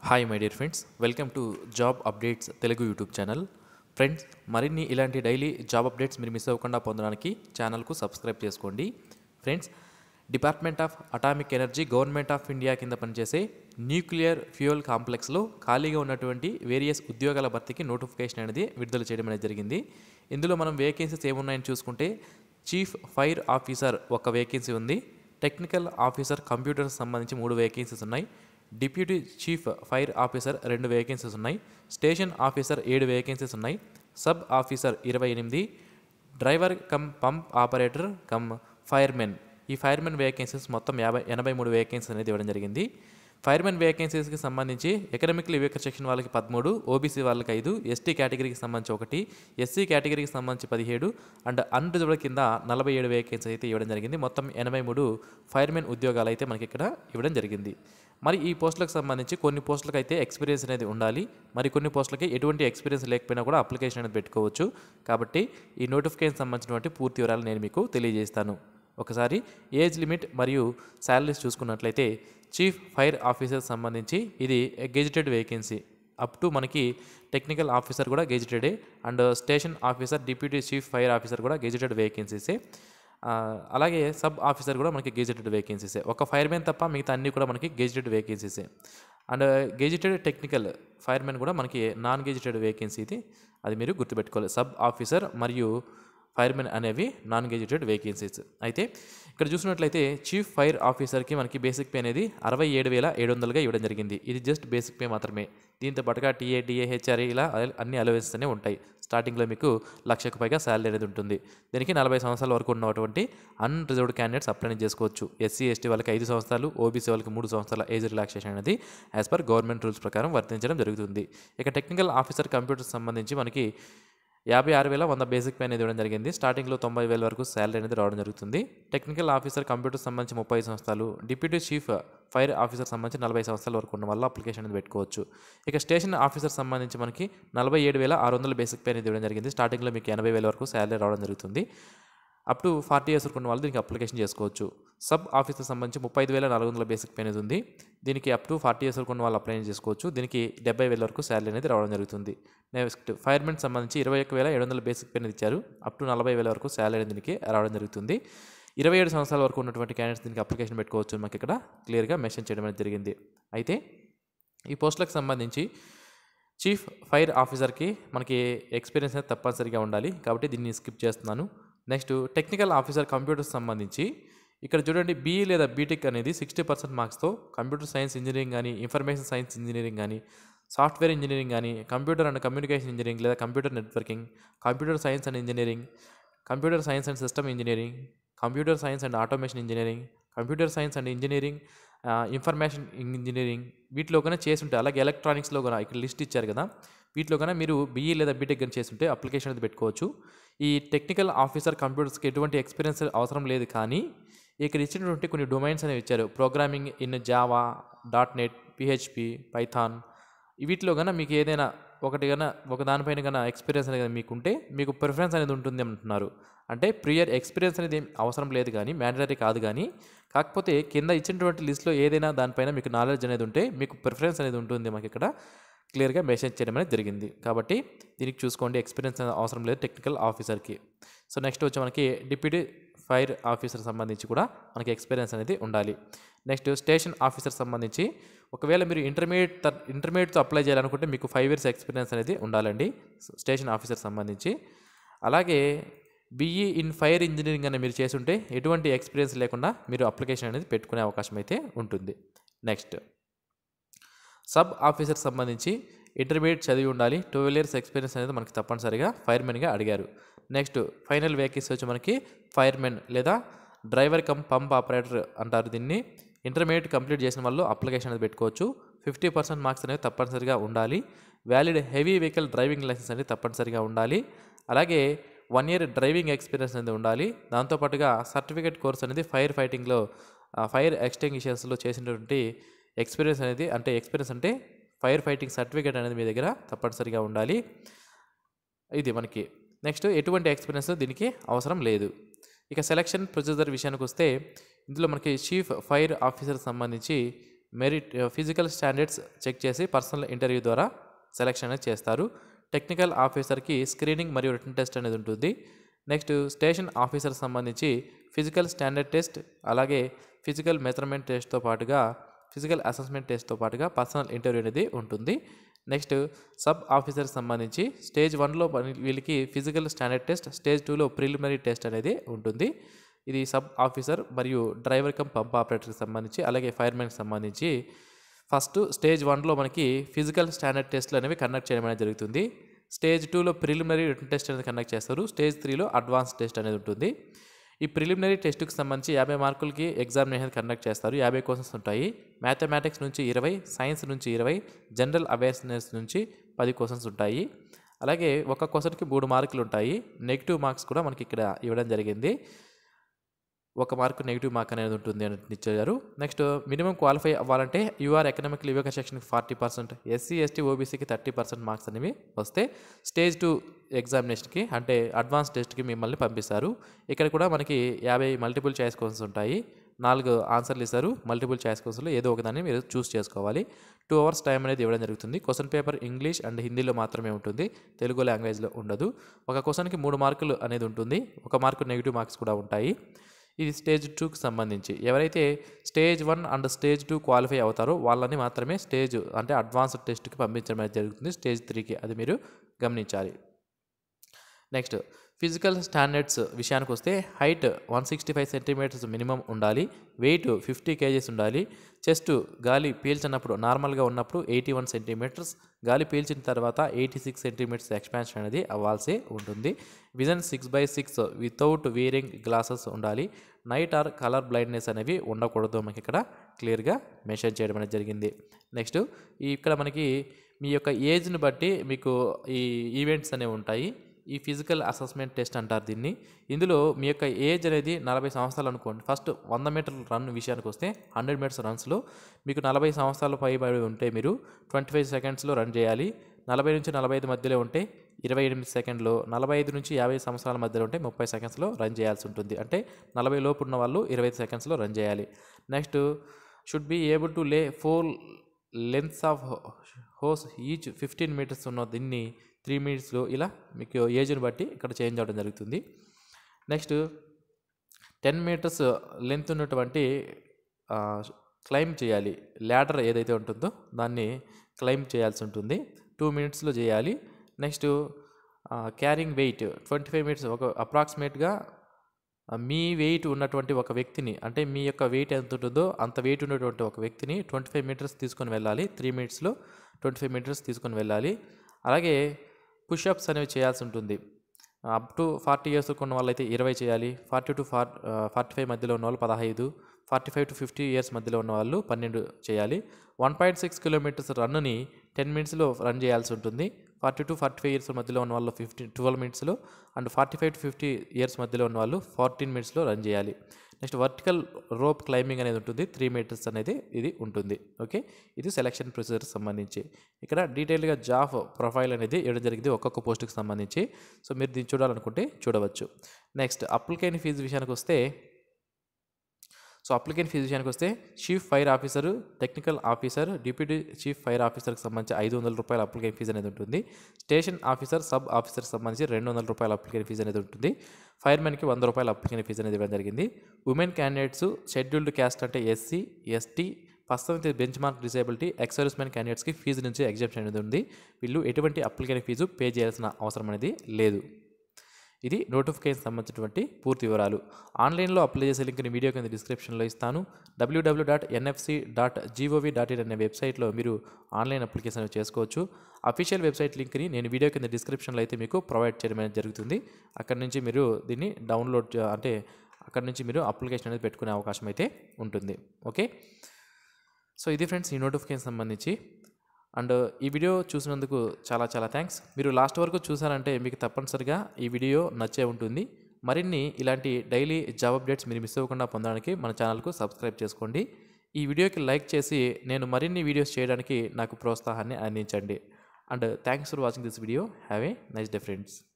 hi my dear friends welcome to job updates Telugu YouTube channel friends మరిన్ని ఇలాంటి daily job updates మీరు miss అవ్వకుండా పొందడానికి ఛానల్కు సబ్స్క్రైబ్ చేసుకోండి friends department of atomic energy government of India కింద పనిచేసే న్యూక్లియర్ ఫ్యూయల్ కాంప్లెక్స్లో ఖాళీగా ఉన్నటువంటి వేరియస్ ఉద్యోగాల భర్తీకి నోటిఫికేషన్ అనేది విడుదల చేయడం అనేది జరిగింది ఇందులో మనం వేకెన్సీస్ ఏమున్నాయని చూసుకుంటే చీఫ్ ఫైర్ ఆఫీసర్ ఒక వేకెన్సీ ఉంది టెక్నికల్ ఆఫీసర్ కంప్యూటర్ సంబంధించి మూడు వేకెన్సీస్ ఉన్నాయి డిప్యూటీ చీఫ్ ఫైర్ ఆఫీసర్ రెండు వేకెన్సీస్ ఉన్నాయి స్టేషన్ ఆఫీసర్ ఏడు వేకెన్సీస్ ఉన్నాయి సబ్ ఆఫీసర్ ఇరవై ఎనిమిది driver cum pump operator cum firemen ఈ ఫైర్మెన్ వేకెన్సీస్ మొత్తం యాభై ఎనభై మూడు వేకెన్సీస్ అనేది ఇవ్వడం జరిగింది ఫైర్మెన్ వేకెన్సీస్కి సంబంధించి ఎకనామికలీ వీకర్ సెక్షన్ వాళ్ళకి పదమూడు ఓబీసీ వాళ్ళకి ఐదు ఎస్టీ కేటగిరీకి సంబంధించి ఒకటి ఎస్సీ కేటగిరీకి సంబంధించి పదిహేడు అండ్ అన్రిజర్వ్డ్ కింద నలభై ఏడు వేకెన్సీ అయితే ఇవ్వడం జరిగింది మొత్తం ఎనభై మూడు ఫైర్మెన్ ఉద్యోగాలు అయితే మనకి ఇక్కడ ఇవ్వడం జరిగింది మరి ఈ పోస్టులకు సంబంధించి కొన్ని పోస్టులకు అయితే ఎక్స్పీరియన్స్ అనేది ఉండాలి మరి కొన్ని పోస్టులకి ఎటువంటి ఎక్స్పీరియన్స్ లేకపోయినా కూడా అప్లికేషన్ అనేది పెట్టుకోవచ్చు కాబట్టి ఈ నోటిఫికేషన్ సంబంధించినటువంటి పూర్తి వివరాలు నేను మీకు తెలియజేస్తాను ఒకసారి ఏజ్ లిమిట్ మరియు శాలరీస్ చూసుకున్నట్లయితే చీఫ్ ఫైర్ ఆఫీసర్ సంబంధించి ఇది గెజిటెడ్ వేకెన్సీ అప్ టు మనకి టెక్నికల్ ఆఫీసర్ కూడా గెజిటెడే and station officer deputy chief fire officer కూడా గెజిటెడ్ వేకెన్సీసే ఆ, అలాగే సబ్ ఆఫీసర్ కూడా మనకి గెజిటెడ్ వేకెన్సీసే ఒక ఫైర్మెన్ తప్ప మిగతా అన్నీ కూడా మనకి గెజిటెడ్ వేకెన్సీసే అండ్ గెజిటెడ్ టెక్నికల్ ఫైర్మెన్ కూడా మనకి నాన్ గెజిటెడ్ వేకెన్సీ ఇది అది మీరు గుర్తుపెట్టుకోవాలి సబ్ ఆఫీసర్ మరియు ఫైర్మెన్ అనేవి నాన్ గెజిటెడ్ వేకెన్సీస్ అయితే ఇక్కడ చూసినట్లయితే చీఫ్ ఫైర్ ఆఫీసర్కి మనకి బేసిక్ పే అనేది అరవై ఏడు వేల ఏడు వందలుగా ఇవ్వడం జరిగింది ఇది జస్ట్ బేసిక్ పే మాత్రమే దీంతో పాటుగా టీఏ డిఏ హెచ్ఆర్ఏ ఇలా అన్ని అలవెన్సెస్ అనేవి ఉంటాయి స్టార్టింగ్లో మీకు లక్షకు పైగా శాలరీ అనేది ఉంటుంది దీనికి నలభై సంవత్సరాల వరకు ఉన్నటువంటి అన్రిజర్వ్డ్ క్యాండిడేట్స్ అప్లై చేసుకోవచ్చు ఎస్సీ ఎస్టీ వాళ్ళకి ఐదు సంవత్సరాలు ఓబీసీ వాళ్ళకి మూడు సంవత్సరాల ఏజ్ రిలాక్సేషన్ అనేది యాజ్ పర్ గవర్నమెంట్ రూల్స్ ప్రకారం వర్తించడం జరుగుతుంది ఇక టెక్నికల్ ఆఫీసర్ కంప్యూటర్ సంబంధించి మనకి యాభై ఆరు వేల వంద బేసిక్ పే అనేది ఇవ్వడం జరిగింది స్టార్టింగ్లో తొంభై వేల వరకు శాలరీ అనేది రావడం జరుగుతుంది టెక్నికల్ ఆఫీసర్ కంప్యూటర్ సంబంధించి ముప్పై ఐదు సంవత్సరాలు డిప్యూటీ చీఫ్ ఫైర్ ఆఫీసర్ సంబంధించి నలభై సంవత్సరాల వరకు ఉన్న వల్ల అప్లికేషన్ అనేది పెట్టుకోవచ్చు ఇక స్టేషన్ ఆఫీసర్ సంబంధించి మనకి నలభై ఏడు వేల ఆరు వందల బేసిక్ పే అనేది ఇవ్వడం జరిగింది స్టార్టింగ్లో మీకు ఎనభై వేల వరకు శాలరీ రావడం జరుగుతుంది అప్ టు ఫార్టీ ఇయర్స్ వరకు ఉన్న వాళ్ళు దీనికి అప్లికేషన్ చేసుకోవచ్చు సబ్ ఆఫీసర్ సంబంధించి ముప్పై ఐదు వేల నాలుగు వందల బేసిక్ పే అనేది ఉంది దీనికి అప్ టు ఫార్టీ ఇయర్స్ వరకు ఉన్న వాళ్ళు అప్లై చేసుకోవచ్చు దీనికి డెబ్బై వేల వరకు శాలరీ అనేది రావడం జరుగుతుంది నెక్స్ట్ ఫైర్మెన్ సంబంధించి ఇరవై ఒక్క వేల ఏడు వందల బేసిక్ పే అనేది ఇచ్చారు అప్ టు నలభై వేల వరకు శాలరీ దీనికి రావడం జరుగుతుంది ఇరవై ఏడు సంవత్సరాల వరకు ఉన్నటువంటి క్యాండిడేట్స్ దీనికి అప్లికేషన్ పెట్టుకోవచ్చు మాకు ఇక్కడ క్లియర్గా మెన్షన్ చేయడం అనేది జరిగింది అయితే ఈ పోస్టులకు సంబంధించి చీఫ్ ఫైర్ ఆఫీసర్కి మనకి ఎక్స్పీరియన్స్ అనేది తప్పనిసరిగా ఉండాలి కాబట్టి దీన్ని స్కిప్ చేస్తున్నాను నెక్స్ట్ టెక్నికల్ ఆఫీసర్ కంప్యూటర్స్ సంబంధించి ఇక్కడ చూడండి బీఈ లేదా బీటెక్ అనేది సిక్స్టీ పర్సెంట్ మార్క్స్తో కంప్యూటర్ సైన్స్ ఇంజనీరింగ్ కానీ ఇన్ఫర్మేషన్ సైన్స్ ఇంజనీరింగ్ కానీ సాఫ్ట్వేర్ ఇంజనీరింగ్ కానీ కంప్యూటర్ అండ్ కమ్యూనికేషన్ ఇంజనీరింగ్ లేదా computer networking computer science and engineering computer science and system engineering computer science and automation engineering computer science and engineering information engineering వీటిలో కన్నా చేస్తుంటే అలాగే ఎలక్ట్రానిక్స్లో కూడా ఇక్కడ list ఇచ్చారు కదా వీటిలో కన్నా మీరు బీఈ లేదా బీటెక్ కానీ చేస్తుంటే అప్లికేషన్ అనేది పెట్టుకోవచ్చు ఈ టెక్నికల్ ఆఫీసర్ కంప్యూటర్స్కి ఎటువంటి ఎక్స్పీరియన్స్ అవసరం లేదు కానీ ఇక్కడ ఇచ్చినటువంటి కొన్ని డొమైన్స్ అనేవి ఇచ్చారు programming in Java dot net PHP Python వీటిలో కన్నా మీకు ఏదైనా ఒకటి కన్నా ఒక దానిపైన కన్నా ఎక్స్పీరియన్స్ అనేది మీకుంటే మీకు ప్రిఫరెన్స్ అనేది ఉంటుంది అంటున్నారు అంటే ప్రియర్ ఎక్స్పీరియన్స్ అనేది ఏం అవసరం లేదు కానీ మ్యాండటరీ కాదు కానీ కాకపోతే కింద ఇచ్చినటువంటి లిస్ట్లో ఏదైనా దానిపైన మీకు నాలెడ్జ్ అనేది ఉంటే మీకు ప్రిఫరెన్స్ అనేది ఉంటుంది మాకు ఇక్కడ క్లియర్గా మెసేజ్ చేయడం అనేది జరిగింది కాబట్టి దీనికి చూసుకోండి ఎక్స్పీరియన్స్ అనేది అవసరం లేదు టెక్నికల్ ఆఫీసర్కి సో నెక్స్ట్ వచ్చి మనకి డిప్యూటీ ఫైర్ ఆఫీసర్ సంబంధించి కూడా మనకి ఎక్స్పీరియన్స్ అనేది ఉండాలి నెక్స్ట్ స్టేషన్ ఆఫీసర్ సంబంధించి ఒకవేళ మీరు ఇంటర్మీడియట్ తర్- ఇంటర్మీడియట్తో అప్లై చేయాలనుకుంటే మీకు ఫైవ్ ఇయర్స్ ఎక్స్పీరియన్స్ అనేది ఉండాలండి స్టేషన్ ఆఫీసర్ సంబంధించి అలాగే బీఈ ఇన్ ఫైర్ ఇంజనీరింగ్ అని మీరు చేసుంటే ఎటువంటి ఎక్స్పీరియన్స్ లేకుండా మీరు అప్లికేషన్ అనేది పెట్టుకునే అవకాశం అయితే ఉంటుంది నెక్స్ట్ సబ్ ఆఫీసర్ సంబంధించి ఇంటర్మీడియట్ చదివి ఉండాలి ట్వెల్వ్ ఇయర్స్ ఎక్స్పీరియన్స్ అనేది మనకి తప్పనిసరిగా ఫైర్మెన్గా అడిగారు నెక్స్ట్ ఫైనల్ వేకెన్సీ వచ్చి మనకి ఫైర్మెన్ లేదా డ్రైవర్ కమ్ పంప్ ఆపరేటర్ అంటారు దీన్ని ఇంటర్మీడియట్ కంప్లీట్ చేసిన వాళ్ళు అప్లికేషన్ అనేది పెట్టుకోవచ్చు ఫిఫ్టీ పర్సెంట్ మార్క్స్ అనేవి తప్పనిసరిగా ఉండాలి valid heavy vehicle driving licence అనేది తప్పనిసరిగా ఉండాలి అలాగే వన్ ఇయర్ డ్రైవింగ్ ఎక్స్పీరియన్స్ అనేది ఉండాలి దాంతోపాటుగా సర్టిఫికేట్ కోర్స్ అనేది ఫైర్ ఫైటింగ్లో ఫైర్ ఎక్స్టెంగిషన్స్లో చేసినటువంటి ఎక్స్పీరియన్స్ అనేది అంటే ఎక్స్పీరియన్స్ అంటే ఫైర్ ఫైటింగ్ సర్టిఫికేట్ అనేది మీ దగ్గర తప్పనిసరిగా ఉండాలి ఇది మనకి నెక్స్ట్ ఎటువంటి ఎక్స్పీరియన్స్ దీనికి అవసరం లేదు ఇక సెలక్షన్ ప్రొసీజర్ విషయానికి వస్తే ఇందులో మనకి చీఫ్ ఫైర్ ఆఫీసర్ సంబంధించి మెరిట్ ఫిజికల్ స్టాండర్డ్స్ చెక్ చేసి పర్సనల్ ఇంటర్వ్యూ ద్వారా సెలెక్షన్ అనేది చేస్తారు టెక్నికల్ ఆఫీసర్కి స్క్రీనింగ్ మరియు రిటర్న్ టెస్ట్ అనేది ఉంటుంది నెక్స్ట్ స్టేషన్ ఆఫీసర్ సంబంధించి ఫిజికల్ స్టాండర్డ్ టెస్ట్ అలాగే ఫిజికల్ మెజర్మెంట్ టెస్ట్తో పాటుగా ఫిజికల్ అసెస్మెంట్ టెస్ట్తో పాటుగా పర్సనల్ ఇంటర్వ్యూ అనేది ఉంటుంది నెక్స్ట్ సబ్ ఆఫీసర్ సంబంధించి స్టేజ్ వన్లో వీళ్ళకి ఫిజికల్ స్టాండర్డ్ టెస్ట్ స్టేజ్ టూలో ప్రిలిమినరీ టెస్ట్ అనేది ఉంటుంది ఇది సబ్ ఆఫీసర్ మరియు డ్రైవర్ కమ్ పంప్ ఆపరేటర్కి సంబంధించి అలాగే ఫైర్మెన్కి సంబంధించి ఫస్ట్ స్టేజ్ వన్లో మనకి ఫిజికల్ స్టాండర్డ్ టెస్ట్లు అనేవి కండక్ట్ చేయడం అనేది జరుగుతుంది స్టేజ్ టూలో ప్రిలిమినరీ రిటర్న్ టెస్ట్ అనేది కండక్ట్ చేస్తారు స్టేజ్ త్రీలో అడ్వాన్స్ టెస్ట్ అనేది ఉంటుంది ఈ ప్రిలిమినరీ టెస్ట్కి సంబంధించి యాభై మార్కులకి ఎగ్జామినేషన్ కండక్ట్ చేస్తారు యాభై క్వశ్చన్స్ ఉంటాయి మ్యాథమెటిక్స్ నుంచి ఇరవై సైన్స్ నుంచి ఇరవై జనరల్ అవేర్నెస్ నుంచి పది క్వశ్చన్స్ ఉంటాయి అలాగే ఒక క్వశ్చన్కి మూడు మార్కులు ఉంటాయి నెగిటివ్ మార్క్స్ కూడా మనకి ఇక్కడ ఇవ్వడం జరిగింది ఒక మార్క్ నెగిటివ్ మార్క్ అనేది ఉంటుంది అని ఇచ్చారు నెక్స్ట్ మినిమం క్వాలిఫై అవ్వాలంటే యూఆర్ ఎకనామిక్ లివక సెక్షన్కి ఫార్టీ పర్సెంట్ ఎస్సీ ఎస్టీ ఓబీసీకి థర్టీ పర్సెంట్ మార్క్స్ అనేవి వస్తే స్టేజ్ టూ ఎగ్జామినేషన్కి అంటే అడ్వాన్స్ టెస్ట్కి మిమ్మల్ని పంపిస్తారు ఇక్కడ కూడా మనకి యాభై మల్టిపుల్ చాయిస్ క్వశ్చన్స్ ఉంటాయి నాలుగు ఆన్సర్లు ఇస్తారు మల్టిపుల్ చాయిస్ క్వశ్చన్లు ఏదో ఒకదాన్ని మీరు చూస్ చేసుకోవాలి టూ అవర్స్ టైం అనేది ఇవ్వడం జరుగుతుంది క్వశ్చన్ పేపర్ ఇంగ్లీష్ అండ్ హిందీలో మాత్రమే ఉంటుంది తెలుగు లాంగ్వేజ్లో ఉండదు ఒక క్వశ్చన్కి మూడు మార్కులు అనేది ఉంటుంది ఒక మార్కు నెగిటివ్ మార్క్స్ కూడా ఉంటాయి ఇది స్టేజ్ టూకి సంబంధించి ఎవరైతే stage one and stage two qualify అవుతారో వాళ్ళని మాత్రమే స్టేజ్ అంటే అడ్వాన్స్ టెస్ట్కి పంపించడం అనేది జరుగుతుంది స్టేజ్ త్రీకి అది మీరు గమనించాలి నెక్స్ట్ ఫిజికల్ స్టాండర్డ్స్ విషయానికి వస్తే height one sixty five centimetres minimum ఉండాలి వెయిట్ ఫిఫ్టీ కేజీస్ ఉండాలి చెస్ట్ గాలి పీల్చినప్పుడు నార్మల్గా ఉన్నప్పుడు ఎయిటీ వన్ సెంటీమీటర్స్ గాలి పీల్చిన తర్వాత ఎయిటీ సిక్స్ సెంటీమీటర్స్ ఎక్స్పాన్షన్ అనేది అవ్వాల్సి ఉంటుంది vision six by six without wearing glasses ఉండాలి నైట్ ఆర్ కలర్ బ్లైండ్నెస్ అనేవి ఉండకూడదు మనకి ఇక్కడ క్లియర్గా మెన్షన్ చేయడం అనేది జరిగింది నెక్స్ట్ ఇక్కడ మనకి మీ యొక్క ఏజ్ని బట్టి మీకు ఈ ఈవెంట్స్ అనేవి ఉంటాయి ఈ ఫిజికల్ అసెస్మెంట్ టెస్ట్ అంటారు దీన్ని ఇందులో మీ యొక్క ఏజ్ అనేది నలభై సంవత్సరాలు అనుకోండి ఫస్ట్ వంద మీటర్ల రన్ విషయానికి వస్తే హండ్రెడ్ మీటర్స్ రన్స్లో మీకు నలభై సంవత్సరాల పైబడి ఉంటే మీరు ట్వంటీ ఫైవ్ సెకండ్స్లో రన్ చేయాలి నలభై నుంచి నలభై ఐదు మధ్యలో ఉంటే ఇరవై ఎనిమిది సెకండ్లో నలభై ఐదు నుంచి యాభై సంవత్సరాల మధ్యలో ఉంటే ముప్పై సెకండ్స్లో రన్ చేయాల్సి ఉంటుంది అంటే నలభై లోపు ఉన్న వాళ్ళు ఇరవై ఐదు సెకండ్స్లో రన్ చేయాలి next should be able to lay four lengths of hose each fifteen metres ఉన్న దీన్ని త్రీ మినిట్స్లో ఇలా మీకు ఏజ్ని బట్టి ఇక్కడ చేంజ్ అవ్వడం జరుగుతుంది నెక్స్ట్ టెన్ మీటర్స్ లెంత్ ఉన్నటువంటి క్లైమ్ చేయాలి ల్యాడర్ ఏదైతే ఉంటుందో దాన్ని క్లైమ్ చేయాల్సి ఉంటుంది టూ మినిట్స్లో చేయాలి next carrying weight twenty five minutes ఒక అప్రాక్సిమేట్గా మీ వెయిట్ ఉన్నటువంటి ఒక వ్యక్తిని అంటే మీ యొక్క వెయిట్ ఎంత ఉంటుందో అంత వెయిట్ ఉన్నటువంటి ఒక వ్యక్తిని ట్వంటీ ఫైవ్ మీటర్స్ తీసుకొని వెళ్ళాలి త్రీ మినిట్స్లో ట్వంటీ ఫైవ్ మీటర్స్ తీసుకొని వెళ్ళాలి అలాగే పుషప్స్ అనేవి చేయాల్సి ఉంటుంది అప్ టు ఫార్టీ ఇయర్స్ ఉన్న వాళ్ళైతే ఇరవై చేయాలి ఫార్టీ టు ఫార్ ఫార్టీ ఫైవ్ మధ్యలో ఉన్న వాళ్ళు పదహైదు forty five to fifty years మధ్యలో ఉన్న వాళ్ళు పన్నెండు చేయాలి వన్ పాయింట్ సిక్స్ కిలోమీటర్స్ రన్నుని టెన్ మినిట్స్లో రన్ చేయాల్సి ఉంటుంది forty to forty five years మధ్యలో ఉన్న వాళ్ళు ఫిఫ్టీన్ ట్వెల్వ్ మినిట్స్లో and forty five to fifty years మధ్యలో ఉన్న వాళ్ళు ఫార్టీన్ మినిట్స్లో రన్ చేయాలి నెక్స్ట్ వర్టికల్ రోప్ క్లైంబింగ్ అనేది ఉంటుంది త్రీ మీటర్స్ అనేది ఇది ఉంటుంది ఓకే ఇది సెలక్షన్ ప్రొసీజర్ సంబంధించి ఇక్కడ డీటెయిల్గా జాబ్ ప్రొఫైల్ అనేది ఇవ్వడం జరిగింది ఒక్కొక్క పోస్ట్కి సంబంధించి సో మీరు దీన్ని చూడాలనుకుంటే చూడవచ్చు నెక్స్ట్ అప్లికేషన్ ఫీజు విషయానికి వస్తే సో అప్లికెంట్ ఫీజు విషయానికి వస్తే chief fire officer technical officer deputy chief fire ఆఫీసర్కి సంబంధించి ఐదు వందల రూపాయల అప్లికెంట్ ఫీజు అనేది ఉంటుంది స్టేషన్ ఆఫీసర్ సబ్ ఆఫీసర్కి సంబంధించి రెండు వందల రూపాయల అప్లికెంట్ ఫీజు అనేది ఉంటుంది ఫైర్మెన్కి వంద రూపాయల అప్లికెంట్ ఫీజు అనేది ఇవ్వడం జరిగింది ఉమెన్ క్యాండిడేట్స్ షెడ్యూల్డ్ క్యాస్ట్ అంటే ఎస్సీ ఎస్టీ ప్రస్తుతం అయితే బెంచ్ మార్క్ డిసేబిలిటీ ఎక్సర్విస్మెన్ క్యాండిడేట్స్కి ఫీజు నుంచి ఎగ్జామ్షన్ అనేది ఉంది వీళ్ళు ఎటువంటి అప్లికెంట్ ఫీజు పే చేయాల్సిన అవసరం అనేది లేదు ఇది నోటిఫికేషన్ సంబంధించినటువంటి పూర్తి వివరాలు ఆన్లైన్లో అప్లై చేసే లింక్ని వీడియో కింద డిస్క్రిప్షన్లో ఇస్తాను W W dot NFC dot G O V dot in అనే వెబ్సైట్లో మీరు ఆన్లైన్ అప్లికేషన్ చేసుకోవచ్చు అఫీషియల్ వెబ్సైట్ లింక్ని నేను వీడియో కింద డిస్క్రిప్షన్లో అయితే మీకు ప్రొవైడ్ చేయడం అనేది జరుగుతుంది అక్కడ నుంచి మీరు దీన్ని డౌన్లోడ్ చే- అంటే అక్కడ నుంచి మీరు అప్లికేషన్ అనేది పెట్టుకునే అవకాశం అయితే ఉంటుంది ఓకే సో ఇది ఫ్రెండ్స్ ఈ నోటిఫికేషన్ సంబంధించి అండ్ ఈ వీడియో చూసినందుకు చాలా చాలా థ్యాంక్స్ మీరు లాస్ట్ వరకు చూసారంటే మీకు తప్పనిసరిగా ఈ వీడియో నచ్చే ఉంటుంది మరిన్ని ఇలాంటి డైలీ జాబ్ అప్డేట్స్ మీరు మిస్ అవ్వకుండా పొందడానికి మన ఛానల్కు సబ్స్క్రైబ్ చేసుకోండి ఈ వీడియోకి లైక్ చేసి నేను మరిన్ని వీడియోస్ చేయడానికి నాకు ప్రోత్సాహాన్ని అందించండి and thanks for watching this video have a nice day friends